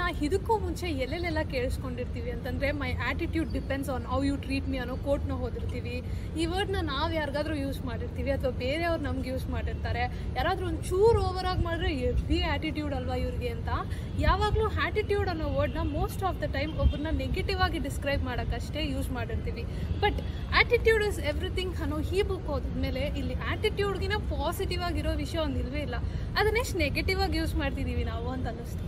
ವರ್ಡ್ನ ಇದಕ್ಕೂ ಮುಂಚೆ ಎಲ್ಲೆಲ್ಲೆಲ್ಲ ಕೇಳಿಸ್ಕೊಂಡಿರ್ತೀವಿ ಅಂತಂದರೆ my attitude depends on how you treat me ಅನ್ನೋ ಕೋಟ್ನ ಓದಿರ್ತೀವಿ ಈ ವರ್ಡ್ನ ನಾವು ಯಾರಿಗಾದ್ರೂ ಯೂಸ್ ಮಾಡಿರ್ತೀವಿ ಅಥವಾ ಬೇರೆಯವ್ರು ನಮ್ಗೆ ಯೂಸ್ ಮಾಡಿರ್ತಾರೆ ಯಾರಾದರೂ ಒಂದು ಚೂರು ಓವರ್ ಆಗಿ ಮಾಡಿದ್ರೆ ಎವ್ರಿ ಆ್ಯಟಿಟ್ಯೂಡ್ ಅಲ್ವಾ ಇವ್ರಿಗೆ ಅಂತ ಯಾವಾಗಲೂ ಆ್ಯಟಿಟ್ಯೂಡ್ ಅನ್ನೋ ವರ್ಡ್ನ ಮೋಸ್ಟ್ ಆಫ್ ದ ಟೈಮ್ ಒಬ್ಬರನ್ನ ನೆಗೆಟಿವ್ ಆಗಿ ಡಿಸ್ಕ್ರೈಬ್ ಮಾಡೋಕ್ಕಷ್ಟೇ ಯೂಸ್ ಮಾಡಿರ್ತೀವಿ ಬಟ್ ಆ್ಯಟಿಟ್ಯೂಡ್ ಇಸ್ ಎವ್ರಿಥಿಂಗ್ ಅನ್ನೋ ಈ ಬುಕ್ ಓದಿದ್ಮೇಲೆ ಇಲ್ಲಿ ಆ್ಯಟಿಟ್ಯೂಡ್ಗಿನ ಪಾಸಿಟಿವ್ ಆಗಿರೋ ವಿಷಯ ಒಂದು ಇಲ್ವೇ ಇಲ್ಲ ಅದನ್ನೆಷ್ಟು ನೆಗೆಟಿವ್ ಆಗಿ ಯೂಸ್ ಮಾಡ್ತಿದ್ದೀವಿ ನಾವು ಅಂತ ಅನ್ನಿಸ್ತು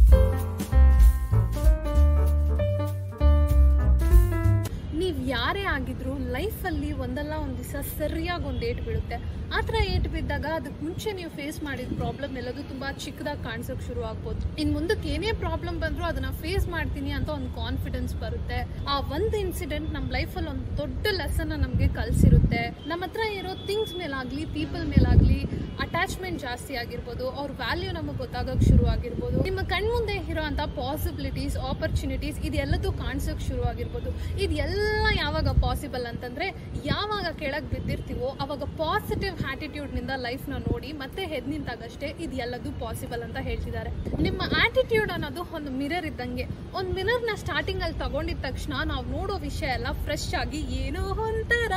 ನೀವು ಯಾರೇ ಆಗಿದ್ರು ಲೈಫಲ್ಲಿ ಒಂದಲ್ಲ ಒಂದು ದಿವಸ ಸರಿಯಾಗಿ ಒಂದು ಏಟ್ ಬೀಳುತ್ತೆ ಆ ಥರ ಏಟ್ ಬಿದ್ದಾಗ ಅದಕ್ಕೆ ಮುಂಚೆ ನೀವು ಫೇಸ್ ಮಾಡಿದ ಪ್ರಾಬ್ಲಮ್ ಎಲ್ಲದು ತುಂಬ ಚಿಕ್ಕದಾಗಿ ಕಾಣಿಸೋಕೆ ಶುರು ಆಗ್ಬೋದು ಇನ್ನು ಮುಂದಕ್ಕೆ ಏನೇ ಪ್ರಾಬ್ಲಮ್ ಬಂದರೂ ಅದನ್ನು ಫೇಸ್ ಮಾಡ್ತೀನಿ ಅಂತ ಒಂದು ಕಾನ್ಫಿಡೆನ್ಸ್ ಬರುತ್ತೆ ಆ ಒಂದು ಇನ್ಸಿಡೆಂಟ್ ನಮ್ಮ ಲೈಫಲ್ಲಿ ಒಂದು ದೊಡ್ಡ ಲೆಸನ್ನ ನಮಗೆ ಕಲಿಸಿರುತ್ತೆ ನಮ್ಮ ಹತ್ರ ಇರೋ ಥಿಂಗ್ಸ್ ಮೇಲಾಗಲಿ ಪೀಪಲ್ ಮೇಲಾಗಲಿ ಅಟ್ಯಾಚ್ಮೆಂಟ್ ಜಾಸ್ತಿ ಆಗಿರ್ಬೋದು ಅವ್ರ ವ್ಯಾಲ್ಯೂ ನಮಗೆ ಗೊತ್ತಾಗೋಕೆ ಶುರು ಆಗಿರ್ಬೋದು ನಿಮ್ಮ ಕಣ್ಮುಂದೆ ಇರೋಂಥ ಪಾಸಿಬಿಲಿಟೀಸ್ ಆಪರ್ಚುನಿಟೀಸ್ ಇದೆಲ್ಲದೂ ಕಾಣಿಸೋಕೆ ಶುರು ಆಗಿರ್ಬೋದು ಇದೆಲ್ಲ ಯಾವಾಗ ಪಾಸಿಬಲ್ ಅಂತಂದ್ರೆ ಯಾವಾಗ ಕೆಳಗೆ ಬಿದ್ದಿರ್ತೀವೋ ಅವಾಗ ಪಾಸಿಟಿವ್ ಆಟಿಟ್ಯೂಡ್ನಿಂದ ಲೈಫ್ನ ನೋಡಿ ಮತ್ತೆ ಹೆದ್ ನಿಂತಾಗಷ್ಟೇ ಇದೆಲ್ಲದೂ ಪಾಸಿಬಲ್ ಅಂತ ಹೇಳ್ತಿದ್ದಾರೆ ನಿಮ್ಮ ಆಟಿಟ್ಯೂಡ್ ಅನ್ನೋದು ಒಂದು ಮಿರರ್ ಇದ್ದಂಗೆ ಒಂದು ಮಿರರ್ನ ಸ್ಟಾರ್ಟಿಂಗಲ್ಲಿ ತಗೊಂಡಿದ ತಕ್ಷಣ ನಾವು ನೋಡೋ ವಿಷಯ ಎಲ್ಲ ಫ್ರೆಶ್ ಆಗಿ ಏನೋ ಒಂಥರ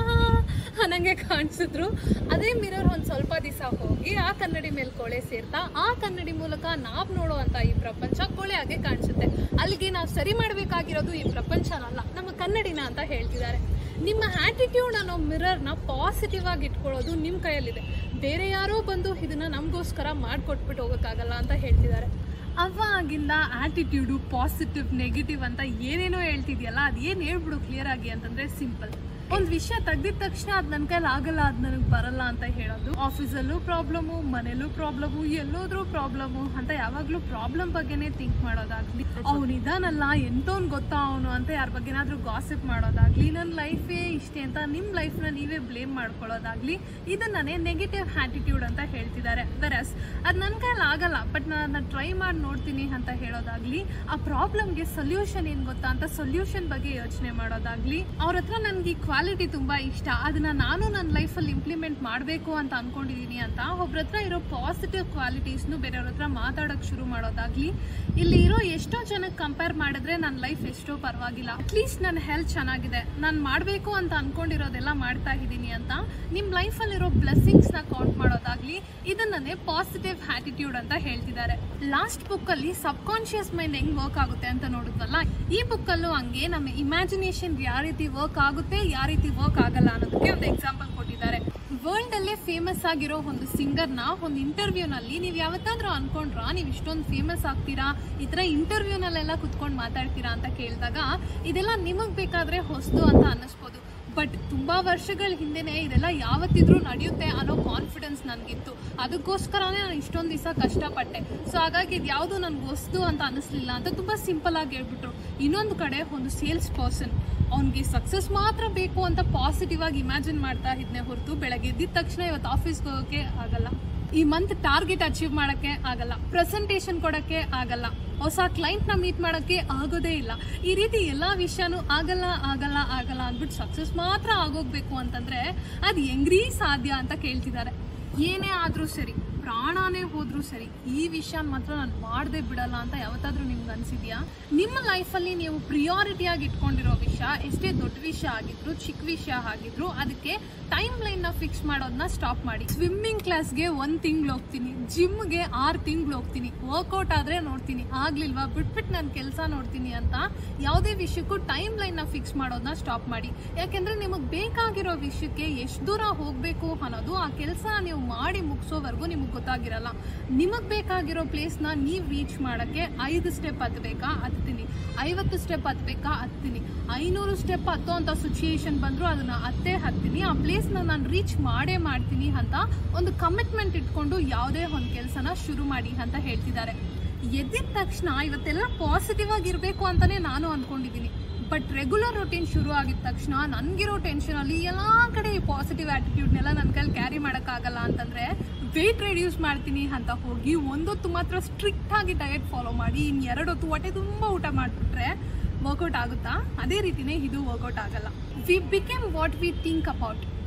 ಅನ್ನಂಗೆ ಕಾಣಿಸಿದ್ರು ಅದೇ ಮಿರರ್ ಒಂದು ಸ್ವಲ್ಪ ದಿವಸ ಹೋಗಿ ಆ ಕನ್ನಡಿ ಮೇಲೆ ಕೊಳೆ ಸೇರ್ತಾ ಆ ಕನ್ನಡಿ ಮೂಲಕ ನಾವು ನೋಡುವಂತ ಈ ಪ್ರಪಂಚ ಕೊಳೆ ಆಗಿ ಕಾಣಿಸುತ್ತೆ ಅಲ್ಲಿಗೆ ನಾವು ಸರಿ ಮಾಡಬೇಕಾಗಿರೋದು ಈ ಪ್ರಪಂಚನಲ್ಲ ನಮ್ಮ ಕನ್ನಡಿನ ಅಂತ ಹೇಳ್ತಿದ್ದಾರೆ ನಿಮ್ಮ ಆಟಿಟ್ಯೂಡ್ ಅನ್ನೋ ಮಿರರ್ನ ಪಾಸಿಟಿವ್ ಆಗಿ ಇಟ್ಕೊಳ್ಳೋದು ನಿಮ್ಮ ಕೈಯಲ್ಲಿದೆ ಬೇರೆ ಯಾರೋ ಬಂದು ಇದನ್ನ ನಮಗೋಸ್ಕರ ಮಾಡಿಕೊಟ್ಬಿಟ್ಟು ಹೋಗೋಕ್ಕಾಗಲ್ಲ ಅಂತ ಹೇಳ್ತಿದ್ದಾರೆ ಅವಾಗಿಂದ ಆಟಿಟ್ಯೂಡು ಪಾಸಿಟಿವ್ ನೆಗೆಟಿವ್ ಅಂತ ಏನೇನೋ ಹೇಳ್ತಿದ್ಯಲ್ಲ ಅದೇನು ಹೇಳ್ಬಿಡು ಕ್ಲಿಯರ್ ಆಗಿ ಅಂತಂದ್ರೆ ಸಿಂಪಲ್ ಒಂದು ವಿಷಯ ತೆಗ್ದಿದ ತಕ್ಷಣ ಅದು ನನ್ನ ಕೈಲಿ ಆಗಲ್ಲ ಅದು ನನಗೆ ಬರಲ್ಲ ಅಂತ ಹೇಳೋದು ಆಫೀಸಲ್ಲೂ ಪ್ರಾಬ್ಲಮು ಮನೇಲೂ ಪ್ರಾಬ್ಲಮು ಎಲ್ಲೋದ್ರೂ ಪ್ರಾಬ್ಲಮು ಅಂತ ಯಾವಾಗಲೂ ಪ್ರಾಬ್ಲಮ್ ಬಗ್ಗೆನೇ ಥಿಂಕ್ ಮಾಡೋದಾಗ್ಲಿ ಅವ್ನು ಇದಾನಲ್ಲ ಎಂತವ್ನು ಗೊತ್ತಾ ಅವನು ಅಂತ ಯಾರ ಬಗ್ಗೆನಾದ್ರೂ ಗಾಸಿಪ್ ಮಾಡೋದಾಗ್ಲಿ ನನ್ನ ಲೈಫೇ ಇಷ್ಟೇ ಅಂತ ನಿಮ್ಮ ಲೈಫ್ನ ನೀವೇ ಬ್ಲೇಮ್ ಮಾಡ್ಕೊಳ್ಳೋದಾಗ್ಲಿ ಇದನ್ನೇ ನೆಗೆಟಿವ್ ಆಟಿಟ್ಯೂಡ್ ಅಂತ ಹೇಳ್ತಿದ್ದಾರೆ ದರಸ್ ಅದು ನನ್ನ ಕೈಲಿ ಆಗಲ್ಲ ಬಟ್ ನಾನು ಅದನ್ನ ಟ್ರೈ ಮಾಡಿ ನೋಡ್ತೀನಿ ಅಂತ ಹೇಳೋದಾಗ್ಲಿ ಆ ಪ್ರಾಬ್ಲಮ್ಗೆ ಸೊಲ್ಯೂಷನ್ ಏನು ಗೊತ್ತಾ ಅಂತ ಸೊಲ್ಯೂಷನ್ ಬಗ್ಗೆ ಯೋಚನೆ ಮಾಡೋದಾಗ್ಲಿ ಅವ್ರ ಹತ್ರ ನನಗೆ ಈ ಕ್ವಾಲಿಟಿ ತುಂಬಾ ಇಷ್ಟ ಅದನ್ನ ನಾನು ನನ್ನ ಲೈಫಲ್ಲಿ ಇಂಪ್ಲಿಮೆಂಟ್ ಮಾಡಬೇಕು ಅಂತ ಅನ್ಕೊಂಡಿದೀನಿ ಅಂತ ಒಬ್ರ ಹತ್ರ ಇರೋ ಪಾಸಿಟಿವ್ ಕ್ವಾಲಿಟೀಸ್ನು ಬೇರೆಯವ್ರ ಹತ್ರ ಮಾತಾಡೋಕೆ ಶುರು ಮಾಡೋದಾಗ್ಲಿ ಇಲ್ಲಿ ಇರೋ ಎಷ್ಟೋ ಜನಕ್ಕೆ ಕಂಪೇರ್ ಮಾಡಿದ್ರೆ ನನ್ನ ಲೈಫ್ ಎಷ್ಟೋ ಪರವಾಗಿಲ್ಲ ಅಟ್ಲೀಸ್ಟ್ ನನ್ನ ಹೆಲ್ತ್ ಚೆನ್ನಾಗಿದೆ ನಾನು ಮಾಡಬೇಕು ಅಂತ ಅನ್ಕೊಂಡಿರೋದೆಲ್ಲ ಮಾಡ್ತಾ ಇದ್ದೀನಿ ಅಂತ ನಿಮ್ಮ ಲೈಫಲ್ಲಿರೋ ಬ್ಲೆಸ್ಸಿಂಗ್ಸ್ನ ಕೌಂಟ್ ಮಾಡೋದಾಗ್ಲಿ ಇದನ್ನೇ ಪಾಸಿಟಿವ್ ಆಟಿಟ್ಯೂಡ್ ಅಂತ ಹೇಳ್ತಿದ್ದಾರೆ ಲಾಸ್ಟ್ ಬುಕ್ಕಲ್ಲಿ ಸಬ್ ಕಾನ್ಶಿಯಸ್ ಮೈಂಡ್ ಹೆಂಗ್ ವರ್ಕ್ ಆಗುತ್ತೆ ಅಂತ ನೋಡಿದ್ವಲ್ಲ ಈ ಬುಕ್ಕಲ್ಲೂ ಹಂಗೆ ನಮ್ಮ ಇಮ್ಯಾಜಿನೇಷನ್ ಯಾವ ರೀತಿ ವರ್ಕ್ ಆಗುತ್ತೆ ಯಾವ ರೀತಿ ವರ್ಕ್ ಆಗಲ್ಲ ಅನ್ನೋದಕ್ಕೆ ಒಂದು ಎಕ್ಸಾಂಪಲ್ ಕೊಟ್ಟಿದ್ದಾರೆ ವರ್ಲ್ಡ್ ಅಲ್ಲೇ ಫೇಮಸ್ ಆಗಿರೋ ಒಂದು ಸಿಂಗರ್ನ ಒಂದು ಇಂಟರ್ವ್ಯೂನಲ್ಲಿ ನೀವು ಯಾವತ್ತಾದ್ರೂ ಅನ್ಕೊಂಡ್ರಾ ನೀವು ಇಷ್ಟೊಂದು ಫೇಮಸ್ ಆಗ್ತೀರಾ ಈ ಥರ ಇಂಟರ್ವ್ಯೂನಲ್ಲೆಲ್ಲ ಕುತ್ಕೊಂಡು ಮಾತಾಡ್ತೀರಾ ಅಂತ ಕೇಳಿದಾಗ ಇದೆಲ್ಲ ನಿಮಗೆ ಬೇಕಾದ್ರೆ ಹೊಸದು ಅಂತ ಅನ್ನಿಸ್ಬೋದು ಬಟ್ ತುಂಬ ವರ್ಷಗಳ ಹಿಂದೆನೇ ಇದೆಲ್ಲ ಯಾವತ್ತಿದ್ರೂ ನಡೆಯುತ್ತೆ ಅನ್ನೋ ಕಾನ್ಫಿಡೆನ್ಸ್ ನನಗಿತ್ತು ಅದಕ್ಕೋಸ್ಕರನೇ ನಾನು ಇಷ್ಟೊಂದು ದಿವಸ ಕಷ್ಟಪಟ್ಟೆ ಸೊ ಹಾಗಾಗಿ ಇದು ಯಾವುದು ನನಗೆ ಹೊಸದು ಅಂತ ಅನ್ನಿಸ್ಲಿಲ್ಲ ಅಂತ ತುಂಬ ಸಿಂಪಲ್ ಆಗಿ ಹೇಳ್ಬಿಟ್ರು ಇನ್ನೊಂದು ಕಡೆ ಒಂದು ಸೇಲ್ಸ್ ಪರ್ಸನ್ ಅವ್ನಿಗೆ ಸಕ್ಸಸ್ ಮಾತ್ರ ಬೇಕು ಅಂತ ಪಾಸಿಟಿವ್ ಆಗಿ ಇಮ್ಯಾಜಿನ್ ಮಾಡ್ತಾ ಇದ್ನೆ ಹೊರತು ಬೆಳಗ್ಗೆ ಎದ್ದಿದ ತಕ್ಷಣ ಇವತ್ತು ಆಫೀಸ್ಗೆ ಹೋಗೋಕ್ಕೆ ಆಗಲ್ಲ ಈ ಮಂತ್ ಟಾರ್ಗೆಟ್ ಅಚೀವ್ ಮಾಡೋಕ್ಕೆ ಆಗಲ್ಲ ಪ್ರೆಸೆಂಟೇಷನ್ ಕೊಡೋಕ್ಕೆ ಆಗಲ್ಲ ಹೊಸ ಕ್ಲೈಂಟ್ನ ಮೀಟ್ ಮಾಡೋಕ್ಕೆ ಆಗೋದೇ ಇಲ್ಲ ಈ ರೀತಿ ಎಲ್ಲ ವಿಷಯನೂ ಆಗಲ್ಲ ಆಗಲ್ಲ ಆಗಲ್ಲ ಅಂದ್ಬಿಟ್ಟು ಸಕ್ಸಸ್ ಮಾತ್ರ ಆಗೋಗ್ಬೇಕು ಅಂತಂದ್ರೆ ಅದು ಹೆಂಗ್ರೀ ಸಾಧ್ಯ ಅಂತ ಕೇಳ್ತಿದ್ದಾರೆ ಏನೇ ಆದರೂ ಸರಿ ಪ್ರಾಣನೇ ಹೋದ್ರೂ ಸರಿ ಈ ವಿಷಯ ಮಾತ್ರ ನಾನು ಮಾಡದೆ ಬಿಡಲ್ಲ ಅಂತ ಯಾವತ್ತಾದ್ರೂ ನಿಮ್ಗೆ ಅನ್ಸಿದ್ಯಾ ನಿಮ್ಮ ಲೈಫಲ್ಲಿ ನೀವು ಪ್ರಿಯಾರಿಟಿಯಾಗಿ ಇಟ್ಕೊಂಡಿರೋ ವಿಷಯ ಎಷ್ಟೇ ದೊಡ್ಡ ವಿಷಯ ಆಗಿದ್ರು ಚಿಕ್ಕ ವಿಷಯ ಆಗಿದ್ರು ಅದಕ್ಕೆ ಟೈಮ್ ಲೈನ್ನ ಫಿಕ್ಸ್ ಮಾಡೋದನ್ನ ಸ್ಟಾಪ್ ಮಾಡಿ ಸ್ವಿಮ್ಮಿಂಗ್ ಕ್ಲಾಸ್ಗೆ ಒಂದು ತಿಂಗಳು ಹೋಗ್ತೀನಿ ಜಿಮ್ಗೆ ಆರು ತಿಂಗಳು ಹೋಗ್ತೀನಿ ವರ್ಕೌಟ್ ಆದರೆ ನೋಡ್ತೀನಿ ಆಗ್ಲಿಲ್ವಾ ಬಿಟ್ಬಿಟ್ಟು ನಾನು ಕೆಲಸ ನೋಡ್ತೀನಿ ಅಂತ ಯಾವುದೇ ವಿಷಯಕ್ಕೂ ಟೈಮ್ ಲೈನ್ನ ಫಿಕ್ಸ್ ಮಾಡೋದನ್ನ ಸ್ಟಾಪ್ ಮಾಡಿ ಯಾಕೆಂದ್ರೆ ನಿಮಗೆ ಬೇಕಾಗಿರೋ ವಿಷಯಕ್ಕೆ ಎಷ್ಟು ದೂರ ಹೋಗಬೇಕು ಅನ್ನೋದು ಆ ಕೆಲಸ ನೀವು ಮಾಡಿ ಮುಗಿಸೋವರೆಗೂ ನಿಮಗೆ ಗೊತ್ತಾಗಿರಲ್ಲ ನಿಮಗೆ ಬೇಕಾಗಿರೋ ಪ್ಲೇಸ್ನ ನೀವು ರೀಚ್ ಮಾಡೋಕ್ಕೆ ಐದು ಸ್ಟೆಪ್ ಹತ್ತಬೇಕಾ ಹತ್ತೀನಿ ಐವತ್ತು ಸ್ಟೆಪ್ ಹತ್ಬೇಕಾ ಹತ್ತೀನಿ ಐನೂರು ಸ್ಟೆಪ್ ಹತ್ತೋ ಅಂತ ಸಿಚುಯೇಷನ್ ಬಂದರೂ ಅದನ್ನ ಹತ್ತೇ ಹತ್ತೀನಿ ಆ ಪ್ಲೇಸ್ನ ನಾನು ರೀಚ್ ಮಾಡೇ ಮಾಡ್ತೀನಿ ಅಂತ ಒಂದು ಕಮಿಟ್ಮೆಂಟ್ ಇಟ್ಕೊಂಡು ಯಾವುದೇ ಒಂದು ಕೆಲಸನ ಶುರು ಮಾಡಿ ಅಂತ ಹೇಳ್ತಿದ್ದಾರೆ ಎದ್ದಿದ ತಕ್ಷಣ ಇವತ್ತೆಲ್ಲ ಪಾಸಿಟಿವ್ ಆಗಿರಬೇಕು ಅಂತಾನೆ ನಾನು ಅನ್ಕೊಂಡಿದ್ದೀನಿ ಬಟ್ ರೆಗ್ಯುಲರ್ ರೊಟೀನ್ ಶುರು ಆಗಿದ ತಕ್ಷಣ ನನಗಿರೋ ಟೆನ್ಷನಲ್ಲಿ ಎಲ್ಲ ಕಡೆ ಈ ಪಾಸಿಟಿವ್ ಆ್ಯಟಿಟ್ಯೂಡ್ನೆಲ್ಲ ನನ್ನ ಕೈಲಿ ಕ್ಯಾರಿ ಮಾಡೋಕ್ಕಾಗಲ್ಲ ಅಂತಂದರೆ ವೆಯ್ಟ್ ರೆಡ್ಯೂಸ್ ಮಾಡ್ತೀನಿ ಅಂತ ಹೋಗಿ ಒಂದೊತ್ತು ಮಾತ್ರ ಸ್ಟ್ರಿಕ್ಟ್ ಆಗಿ ಡಯಟ್ ಫಾಲೋ ಮಾಡಿ ಇನ್ನು ಎರಡು ಹೊತ್ತು ಹೊಟ್ಟೆ ತುಂಬ ಊಟ ಮಾಡಿಬಿಟ್ರೆ ವರ್ಕೌಟ್ ಆಗುತ್ತಾ ಅದೇ ರೀತಿನೇ ಇದು ವರ್ಕೌಟ್ ಆಗಲ್ಲ we become what we think about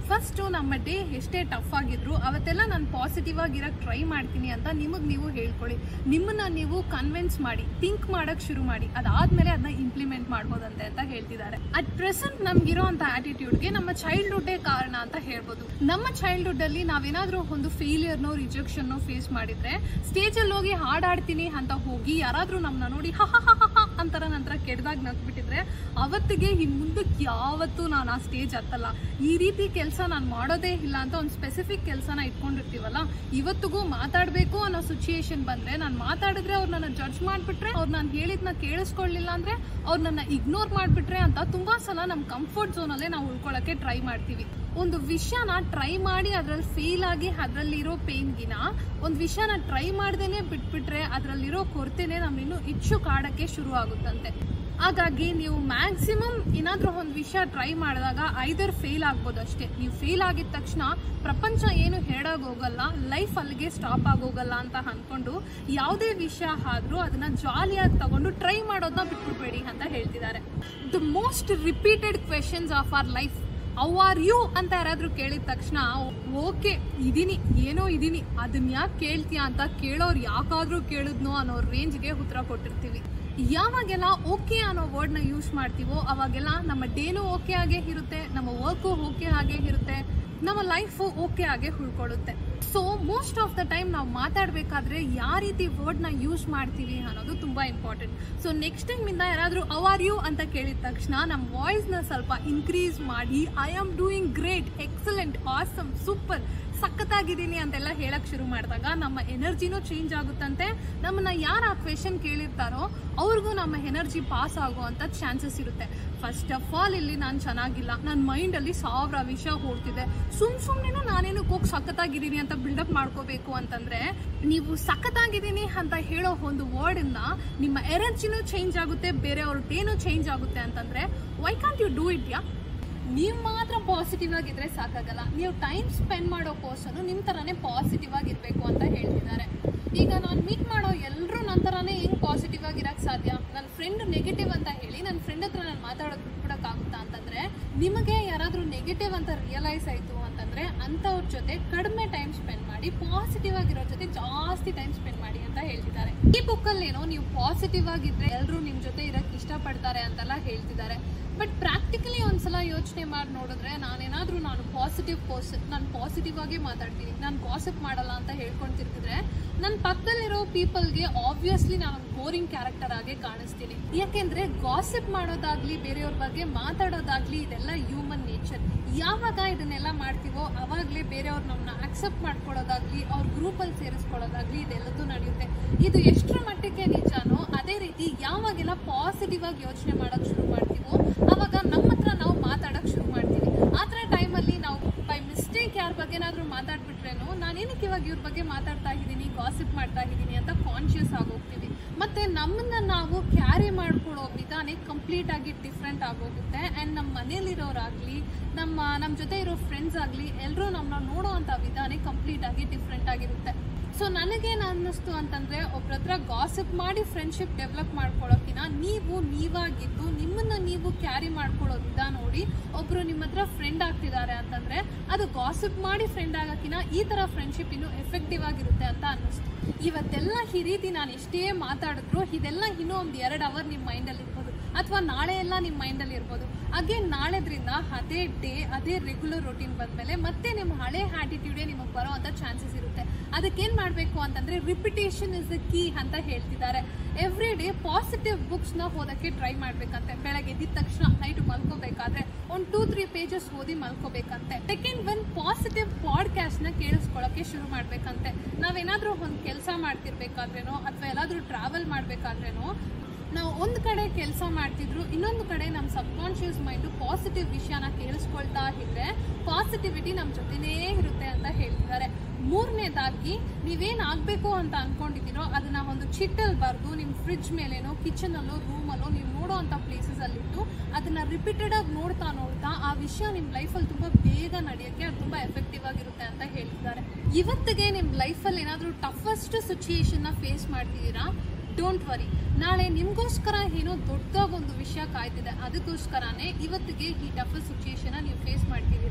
first ನಮ್ಮ ಡೇ ಎಷ್ಟೇ ಟಫ್ ಆಗಿದ್ರು ಅವತ್ತೆಲ್ಲ ನಾನು ಪಾಸಿಟಿವ್ ಆಗಿರಕ್ಕೆ ಟ್ರೈ ಮಾಡ್ತೀನಿ ಅಂತ ನಿಮಗೆ ನೀವು ಹೇಳ್ಕೊಳ್ಳಿ ನಿಮ್ಮನ್ನ ನೀವು ಕನ್ವಿನ್ಸ್ ಮಾಡಿ ಥಿಂಕ್ ಮಾಡಕ್ ಶುರು ಮಾಡಿ ಅದಾದ್ಮೇಲೆ ಅದನ್ನ ಇಂಪ್ಲಿಮೆಂಟ್ ಮಾಡ್ಬೋದಂತೆ ಅಂತ ಹೇಳ್ತಿದ್ದಾರೆ ಅಟ್ ಪ್ರೆಸೆಂಟ್ ನಮ್ಗಿರೋ ಅಂತ ಆಟಿಟ್ಯೂಡ್ಗೆ ನಮ್ಮ ಚೈಲ್ಡ್ಹುಡ್ಡೇ ಕಾರಣ ಅಂತ ಹೇಳ್ಬೋದು ನಮ್ಮ ಚೈಲ್ಡ್ಹುಡ್ ಅಲ್ಲಿ ನಾವೇನಾದ್ರೂ ಒಂದು ಫೇಲಿಯರ್ನೋ ರಿಜೆಕ್ಷನ್ ಫೇಸ್ ಮಾಡಿದ್ರೆ ಸ್ಟೇಜಲ್ಲಿ ಹೋಗಿ ಹಾಡಾಡ್ತೀನಿ ಅಂತ ಹೋಗಿ ಯಾರಾದ್ರೂ ನಮ್ಮನ್ನ ನೋಡಿ ಹ ಹ ಹ ಹ ಹ ಅಂತಾರ ನಂತರ ಕೆಡ್ದಾಗ ನಗ್ಬಿಟ್ಟಿದ್ರೆ ಅವತ್ತಿಗೆ ಇನ್ ಮುಂದಕ್ಕೆ ಯಾವತ್ತೂ ನಾನು ಆ ಸ್ಟೇಜ್ ಹತ್ತಲ್ಲ ಈ ರೀತಿ ಕೆಲಸ ನಾನು ಮಾಡೋದೇ ಇಲ್ಲ ಅಂತ ಒಂದು ಸ್ಪೆಸಿಫಿಕ್ ಕೆಲಸನ ಇಟ್ಕೊಂಡಿರ್ತೀವಲ್ಲ ಇವತ್ತಿಗೂ ಮಾತಾಡಬೇಕು ಅನ್ನೋ ಸಿಚುಯೇಷನ್ ಬಂದ್ರೆ ನಾನು ಮಾತಾಡಿದ್ರೆ ಅವ್ರು ನನ್ನ ಜಡ್ಜ್ ಮಾಡಿಬಿಟ್ರೆ ಅವ್ರು ನಾನು ಹೇಳಿದ್ನ ಕೇಳಿಸ್ಕೊಳ್ಳಿಲ್ಲ ಅಂದ್ರೆ ಅವ್ರು ನನ್ನ ಇಗ್ನೋರ್ ಮಾಡಿಬಿಟ್ರೆ ಅಂತ ತುಂಬಾ ಸಲ ನಮ್ಮ ಕಂಫರ್ಟ್ ಝೋನಲ್ಲೇ ನಾವು ಉಳ್ಕೊಳ್ಳೋಕ್ಕೆ ಟ್ರೈ ಮಾಡ್ತೀವಿ ಒಂದು ವಿಷಯನ ಟ್ರೈ ಮಾಡಿ ಅದ್ರಲ್ಲಿ ಫೇಲ್ ಆಗಿ ಅದರಲ್ಲಿರೋ ಪೇನ್ಗಿನ ಒಂದು ವಿಷಯನ ಟ್ರೈ ಮಾಡ್ದೇನೆ ಬಿಟ್ಬಿಟ್ರೆ ಅದರಲ್ಲಿರೋ ಕೊರತೆನೆ ನಮ್ಮಿನ್ನು ಇಚ್ಚು ಕಾಡಕ್ಕೆ ಶುರು ಆಗುತ್ತಂತೆ ಹಾಗಾಗಿ ನೀವು ಮ್ಯಾಕ್ಸಿಮಮ್ ಏನಾದರೂ ಒಂದು ವಿಷಯ ಟ್ರೈ ಮಾಡಿದಾಗ ಐದರ್ ಫೇಲ್ ಆಗ್ಬೋದು ಅಷ್ಟೇ ನೀವು ಫೇಲ್ ಆಗಿದ ತಕ್ಷಣ ಪ್ರಪಂಚ ಏನು ಹೇಳೋಕೆ ಹೋಗಲ್ಲ ಲೈಫ್ ಅಲ್ಲಿಗೆ ಸ್ಟಾಪ್ ಆಗೋಗಲ್ಲ ಅಂತ ಅಂದ್ಕೊಂಡು ಯಾವುದೇ ವಿಷಯ ಆದರೂ ಅದನ್ನ ಜಾಲಿಯಾಗಿ ತಗೊಂಡು ಟ್ರೈ ಮಾಡೋದನ್ನ ಬಿಟ್ಬಿಡ್ಬೇಡಿ ಅಂತ ಹೇಳ್ತಿದ್ದಾರೆ the most repeated questions of our life how are you ಅಂತ ಯಾರಾದ್ರೂ ಕೇಳಿದ ತಕ್ಷಣ ಓಕೆ ಇದೀನಿ ಏನೋ ಇದೀನಿ ಅದನ್ನ ಯಾಕೆ ಕೇಳ್ತೀಯಾ ಅಂತ ಕೇಳೋರು ಯಾಕಾದ್ರೂ ಕೇಳಿದ್ನೋ ಅನ್ನೋ ರೇಂಜ್ಗೆ ಉತ್ತರ ಕೊಟ್ಟಿರ್ತೀವಿ ಯಾವಾಗೆಲ್ಲ ಓಕೆ ಅನ್ನೋ ವರ್ಡ್ನ ಯೂಸ್ ಮಾಡ್ತೀವೋ ಅವಾಗೆಲ್ಲ ನಮ್ಮ ಡೇನು ಓಕೆ ಆಗೇ ಇರುತ್ತೆ ನಮ್ಮ ವರ್ಕು ಓಕೆ ಆಗೇ ಇರುತ್ತೆ ನಮ್ಮ ಲೈಫು ಓಕೆ ಆಗೇ ಉಳ್ಕೊಳ್ಳುತ್ತೆ so most of the time ನಾವು ಮಾತಾಡಬೇಕಾದ್ರೆ ಯಾವ ರೀತಿ ವರ್ಡ್ನ ಯೂಸ್ ಮಾಡ್ತೀವಿ ಅನ್ನೋದು ತುಂಬ ಇಂಪಾರ್ಟೆಂಟ್ ಸೊ ನೆಕ್ಸ್ಟ್ ಟೈಮಿಂದ ಯಾರಾದರೂ ಆರ್ ಯು ಅಂತ ಕೇಳಿದ ತಕ್ಷಣ ನಮ್ಮ ವಾಯ್ಸ್ನ ಸ್ವಲ್ಪ ಇನ್ಕ್ರೀಸ್ ಮಾಡಿ I am doing great excellent awesome super ಸಖತ್ತಾಗಿದ್ದೀನಿ ಅಂತೆಲ್ಲ ಹೇಳಕ್ ಶುರು ಮಾಡಿದಾಗ ನಮ್ಮ ಎನರ್ಜಿನೂ ಚೇಂಜ್ ಆಗುತ್ತಂತೆ ನಮ್ಮನ್ನ ಯಾರು ಆ ಕ್ವೆಶನ್ ಕೇಳಿರ್ತಾರೋ ಅವ್ರಿಗೂ ನಮ್ಮ ಎನರ್ಜಿ ಪಾಸ್ ಆಗುವಂಥ ಚಾನ್ಸಸ್ ಇರುತ್ತೆ ಫಸ್ಟ್ ಆಫ್ ಆಲ್ ಇಲ್ಲಿ ನಾನು ಚೆನ್ನಾಗಿಲ್ಲ ನನ್ನ ಮೈಂಡಲ್ಲಿ ಸಾವಿರ ವಿಷಯ ಓಡ್ತಿದೆ ಸುಮ್ ಸುಮ್ಮನೆ ನಾನೇನಕ್ಕೆ ಹೋಗಿ ಸಖತ್ತಾಗಿದ್ದೀನಿ ಅಂತ ಬಿಲ್ಡಪ್ ಮಾಡ್ಕೋಬೇಕು ಅಂತಂದ್ರೆ ನೀವು ಸಖತ್ತಾಗಿದ್ದೀನಿ ಅಂತ ಹೇಳೋ ಒಂದು ವರ್ಡಿಂದ ನಿಮ್ಮ ಎನರ್ಜಿನೂ ಚೇಂಜ್ ಆಗುತ್ತೆ ಬೇರೆಯವ್ರ ಡೇನೂ ಚೇಂಜ್ ಆಗುತ್ತೆ ಅಂತಂದ್ರೆ why can't you do it yeah ನೀವು ಮಾತ್ರ ಪಾಸಿಟಿವ್ ಆಗಿದ್ರೆ ಸಾಕಾಗಲ್ಲ ನೀವು ಟೈಮ್ ಸ್ಪೆಂಡ್ ಮಾಡೋ ಪರ್ಸನು ನಿಮ್ಮ ಥರನೇ ಪಾಸಿಟಿವ್ ಆಗಿರಬೇಕು ಅಂತ ಹೇಳ್ತಿದ್ದಾರೆ ಈಗ ನಾನು ಮೀಟ್ ಮಾಡೋ ಎಲ್ಲರೂ ನನ್ನ ಥರನೇ ಹೆಂಗೆ ಪಾಸಿಟಿವ್ ಆಗಿರಕ್ಕೆ ಸಾಧ್ಯ ನನ್ನ ಫ್ರೆಂಡ್ ನೆಗೆಟಿವ್ ಅಂತ ಹೇಳಿ ನನ್ನ ಫ್ರೆಂಡ್ ಹತ್ರ ನಾನು ಮಾತಾಡೋದು ಬಿಟ್ಬಿಡೋಕ್ಕಾಗುತ್ತಾ ಅಂತಂದರೆ ನಿಮಗೆ ಯಾರಾದರೂ ನೆಗೆಟಿವ್ ಅಂತ ರಿಯಲೈಸ್ ಆಯಿತು ಅಂತಂದರೆ ಅಂಥವ್ರ ಜೊತೆ ಕಡಿಮೆ ಟೈಮ್ ಸ್ಪೆಂಡ್ ಮಾಡಿ ಪಾಸಿಟಿವ್ ಆಗಿರೋ ಜೊತೆ ಜಾಸ್ತಿ ಟೈಮ್ ಸ್ಪೆಂಡ್ ಮಾಡಿ ಅಂತ ಹೇಳ್ತಿದ್ದಾರೆ ಈ ಬುಕ್ಕಲ್ಲಿ ಏನೋ ನೀವು ಪಾಸಿಟಿವ್ ಆಗಿದ್ರೆ ಎಲ್ಲರೂ ನಿಮ್ಮ ಜೊತೆ ಇರಕ್ಕೆ ಇಷ್ಟಪಡ್ತಾರೆ ಅಂತೆಲ್ಲ ಹೇಳ್ತಿದ್ದಾರೆ ಬಟ್ ಪ್ರಾಕ್ಟಿಕಲಿ ಒಂದ್ಸಲ ಯೋಚನೆ ಮಾಡಿ ನೋಡಿದ್ರೆ ನಾನೇನಾದ್ರೂ ನಾನು ಪಾಸಿಟಿವ್ ಪರ್ಸನ್ ನಾನು ಪಾಸಿಟಿವ್ ಆಗಿ ಮಾತಾಡ್ತೀನಿ ನಾನು ಗಾಸಿಪ್ ಮಾಡಲ್ಲ ಅಂತ ಹೇಳ್ಕೊಂಡು ತಿರ್ಗಿದ್ರೆ ನನ್ನ ಪಕ್ಕದಲ್ಲಿರೋ ಪೀಪಲ್ಗೆ ಆಬ್ವಿಯಸ್ಲಿ ನಾನು ಬೋರಿಂಗ್ ಕ್ಯಾರೆಕ್ಟರ್ ಆಗಿ ಕಾಣಿಸ್ತೀನಿ ಯಾಕೆಂದ್ರೆ ಗಾಸಿಪ್ ಮಾಡೋದಾಗ್ಲಿ ಬೇರೆಯವ್ರ ಬಗ್ಗೆ ಮಾತಾಡೋದಾಗ್ಲಿ ಇದೆಲ್ಲ ಹ್ಯೂಮನ್ ನೇಚರ್ ಯಾವಾಗ ಇದನ್ನೆಲ್ಲ ಮಾಡ್ತೀವೋ ಅವಾಗಲೇ ಬೇರೆಯವ್ರು ನಮ್ಮನ್ನ ಅಕ್ಸೆಪ್ಟ್ ಮಾಡ್ಕೊಳ್ಳೋದಾಗ್ಲಿ ಅವ್ರ ಗ್ರೂಪಲ್ಲಿ ಸೇರಿಸ್ಕೊಳ್ಳೋದಾಗ್ಲಿ ಇದೆಲ್ಲದೂ ನಡೆಯುತ್ತೆ ಇದು ಎಷ್ಟರ ಮಟ್ಟಿಗೆ ನಿಜಾನೋ ಅದೇ ರೀತಿ ಯಾವಾಗೆಲ್ಲ ಪಾಸಿಟಿವ್ ಆಗಿ ಯೋಚನೆ ಮಾಡೋಕೆ ಶುರು ಮಾಡ್ತೀವೋ ಅವಾಗ ನಮ್ಮ ಹತ್ರ ನಾವು ಮಾತಾಡೋಕೆ ಶುರು ಮಾಡ್ತೀವಿ ಆ ಥರ ಟೈಮಲ್ಲಿ ನಾವು ಬೈ ಮಿಸ್ಟೇಕ್ ಯಾರ ಬಗ್ಗೆನಾದ್ರೂ ಮಾತಾಡ್ಬಿಟ್ರೇನೋ ನಾನೇನಕ್ಕೆ ಇವಾಗ ಇವ್ರ ಬಗ್ಗೆ ಮಾತಾಡ್ತಾ ಇದ್ದೀನಿ ಗಾಸಿಪ್ ಮಾಡ್ತಾ ಇದ್ದೀನಿ ಅಂತ ಕಾನ್ಶಿಯಸ್ ಆಗೋಗ್ತೀವಿ ಮತ್ತೆ ನಮ್ಮನ್ನ ನಾವು ಕ್ಯಾರಿ ಮಾಡ್ಕೊಳ್ಳೋ ವಿಧಾನ ಕಂಪ್ಲೀಟ್ ಆಗಿ ಡಿಫ್ರೆಂಟ್ ಆಗೋಗುತ್ತೆ ಆ್ಯಂಡ್ ನಮ್ಮ ಮನೇಲಿರೋರಾಗಲಿ ನಮ್ಮ ನಮ್ಮ ಜೊತೆ ಇರೋ ಫ್ರೆಂಡ್ಸ್ ಆಗಲಿ ಎಲ್ಲರೂ ನಮ್ಮನ್ನ ನೋಡೋ ಅಂಥ ವಿಧಾನ ಕಂಪ್ಲೀಟ್ ಆಗಿ ಡಿಫ್ರೆಂಟ್ ಆಗಿರುತ್ತೆ ಸೊ ನನಗೇನು ಅನ್ನಿಸ್ತು ಅಂತಂದರೆ ಒಬ್ರ ಹತ್ರ ಗಾಸಿಪ್ ಮಾಡಿ ಫ್ರೆಂಡ್ಶಿಪ್ ಡೆವಲಪ್ ಮಾಡ್ಕೊಳ್ಳೋಕ್ಕಿಂತ ನೀವು ನೀವಾಗಿದ್ದು ನಿಮ್ಮನ್ನ ನೀವು ಕ್ಯಾರಿ ಮಾಡ್ಕೊಳ್ಳೋ ವಿಧಾನ ನೋಡಿ ಒಬ್ರು ನಿಮ್ಮ ಹತ್ರ ಫ್ರೆಂಡ್ ಆಗ್ತಿದ್ದಾರೆ ಅಂತಂದ್ರೆ ಅದು ಗಾಸಿಪ್ ಮಾಡಿ ಫ್ರೆಂಡ್ ಆಗೋಕ್ಕಿಂತ ಈ ಥರ ಫ್ರೆಂಡ್ಶಿಪ್ ಇನ್ನೂ ಎಫೆಕ್ಟಿವ್ ಆಗಿರುತ್ತೆ ಅಂತ ಅನ್ನಿಸ್ತು ಇವತ್ತೆಲ್ಲ ಈ ರೀತಿ ನಾನು ಎಷ್ಟೇ ಮಾತಾಡಿದ್ರು ಇದೆಲ್ಲ ಇನ್ನೂ ಒಂದು ಎರಡು ಅವರ್ ನಿಮ್ಮ ಮೈಂಡಲ್ಲಿ ಇರ್ಬೋದು ಅಥವಾ ನಾಳೆ ಎಲ್ಲ ನಿಮ್ಮ ಮೈಂಡಲ್ಲಿ ಇರ್ಬೋದು ಅಗೇನ್ ನಾಳೆದ್ರಿಂದ ಅದೇ ಡೇ ಅದೇ ರೆಗ್ಯುಲರ್ ರೊಟೀನ್ ಬಂದಮೇಲೆ ಮತ್ತೆ ನಿಮ್ಮ ಹಳೆ ಆಟಿಟ್ಯೂಡೇ ನಿಮಗೆ ಬರೋ ಅಂಥ ಚಾನ್ಸಸ್ ಇರುತ್ತೆ ಅದಕ್ಕೇನು ಮಾಡಬೇಕು ಅಂತಂದರೆ ರಿಪಿಟೇಷನ್ ಇಸ್ ದ ಕೀ ಅಂತ ಹೇಳ್ತಿದ್ದಾರೆ ಎವ್ರಿ ಡೇ ಪಾಸಿಟಿವ್ ಬುಕ್ಸ್ನ ಓದೋಕ್ಕೆ ಟ್ರೈ ಮಾಡಬೇಕಂತೆ ಬೆಳಗ್ಗೆ ಎದ್ದಿದ ತಕ್ಷಣ ನೈಟ್ ಮಲ್ಕೋಬೇಕಾದ್ರೆ ಒಂದು ಟೂ ತ್ರೀ ಪೇಜಸ್ ಓದಿ ಮಲ್ಕೋಬೇಕಂತೆ ಸೆಕೆಂಡ್ ಒನ್ ಪಾಸಿಟಿವ್ ಪಾಡ್ಕಾಸ್ಟ್ನ ಕೇಳಿಸ್ಕೊಳ್ಳೋಕ್ಕೆ ಶುರು ಮಾಡಬೇಕಂತೆ ನಾವೇನಾದರೂ ಒಂದು ಕೆಲಸ ಮಾಡ್ತಿರ್ಬೇಕಾದ್ರೇನೋ ಅಥವಾ ಎಲ್ಲಾದರೂ ಟ್ರಾವೆಲ್ ಮಾಡಬೇಕಾದ್ರೇನೋ ನಾವು ಒಂದು ಕಡೆ ಕೆಲಸ ಮಾಡ್ತಿದ್ರು ಇನ್ನೊಂದು ಕಡೆ ನಮ್ಮ ಸಬ್ಕಾನ್ಷಿಯಸ್ ಮೈಂಡು ಪಾಸಿಟಿವ್ ವಿಷಯನ ಕೇಳಿಸ್ಕೊಳ್ತಾ ಇದ್ರೆ ಪಾಸಿಟಿವಿಟಿ ನಮ್ಮ ಜೊತೆನೇ ಇರುತ್ತೆ ಅಂತ ಹೇಳ್ತಿದ್ದಾರೆ ಮೂರನೇದಾಗಿ ನೀವೇನು ಆಗಬೇಕು ಅಂತ ಅನ್ಕೊಂಡಿದ್ದೀರೋ ಅದನ್ನ ಒಂದು ಚಿಟ್ಟಲ್ಲಿ ಬರೆದು ನಿಮ್ಮ ಫ್ರಿಡ್ಜ್ ಮೇಲೇನೋ ಕಿಚನಲ್ಲೋ ರೂಮಲ್ಲೋ ನೀವು ನೋಡೋ ಅಂಥ ಪ್ಲೇಸಸಲ್ಲಿಟ್ಟು ಅದನ್ನ ರಿಪೀಟೆಡ್ ಆಗಿ ನೋಡ್ತಾ ನೋಡ್ತಾ ಆ ವಿಷಯ ನಿಮ್ಮ ಲೈಫಲ್ಲಿ ತುಂಬ ಬೇಗ ನಡೆಯೋಕ್ಕೆ ಅದು ತುಂಬ ಎಫೆಕ್ಟಿವ್ ಆಗಿರುತ್ತೆ ಅಂತ ಹೇಳ್ತಿದ್ದಾರೆ ಇವತ್ತಿಗೆ ನಿಮ್ಮ ಲೈಫಲ್ಲಿ ಏನಾದರೂ ಟಫೆಸ್ಟ್ ಸಿಚುಯೇಷನ್ನ ಫೇಸ್ ಮಾಡ್ತಿದ್ದೀರಾ ಡೋಂಟ್ ವರಿ ನಾಳೆ ನಿಮಗೋಸ್ಕರ ಏನೋ ದೊಡ್ಡದಾಗಿ ಒಂದು ವಿಷಯ ಕಾಯ್ತಿದೆ ಅದಕ್ಕೋಸ್ಕರನೇ ಇವತ್ತಿಗೆ ಈ ಟಫ್ ಸಿಚುಯೇಷನ್ ನೀವು ಫೇಸ್ ಮಾಡ್ತಿದ್ದೀರಾ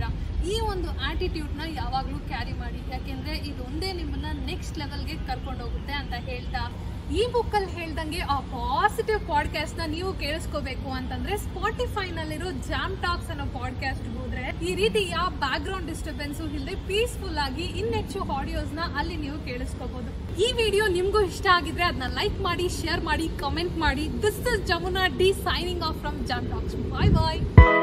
ಈ ಒಂದು ಆಟಿಟ್ಯೂಡ್ನ ಯಾವಾಗಲೂ ಕ್ಯಾರಿ ಮಾಡಿ ಯಾಕೆಂದ್ರೆ ಇದೊಂದೇ ನಿಮ್ಮನ್ನ ನೆಕ್ಸ್ಟ್ ಲೆವೆಲ್ಗೆ ಕರ್ಕೊಂಡು ಹೋಗುತ್ತೆ ಅಂತ ಹೇಳ್ತಾ ಈ ಬುಕ್ಕಲ್ಲಿ ಹೇಳ್ದಂಗೆ ಆ ಪಾಸಿಟಿವ್ ಪಾಡ್ಕಾಸ್ಟ್ ನ ನೀವು ಕೇಳಿಸ್ಕೋಬೇಕು ಅಂತಂದ್ರೆ ಸ್ಪಾಟಿಫೈನಲ್ಲಿರೋ ಜಾಮ್ ಟಾಕ್ಸ್ ಅನ್ನೋ ಪಾಡ್ಕಾಸ್ಟ್ ಹೋದ್ರೆ ಈ ರೀತಿ ಯಾವ ಬ್ಯಾಕ್ ಗ್ರೌಂಡ್ ಡಿಸ್ಟರ್ಬೆನ್ಸ್ ಇಲ್ಲದೆ ಪೀಸ್ಫುಲ್ ಆಗಿ ಇನ್ನೆಚ್ಚು ಆಡಿಯೋಸ್ ನ ಅಲ್ಲಿ ನೀವು ಕೇಳಿಸ್ಕೋಬಹುದು ಈ ವಿಡಿಯೋ ನಿಮ್ಗೂ ಇಷ್ಟ ಆಗಿದ್ರೆ ಅದನ್ನ ಲೈಕ್ ಮಾಡಿ ಶೇರ್ ಮಾಡಿ ಕಮೆಂಟ್ ಮಾಡಿ this is Jamuna D signing off from jam talks bye bye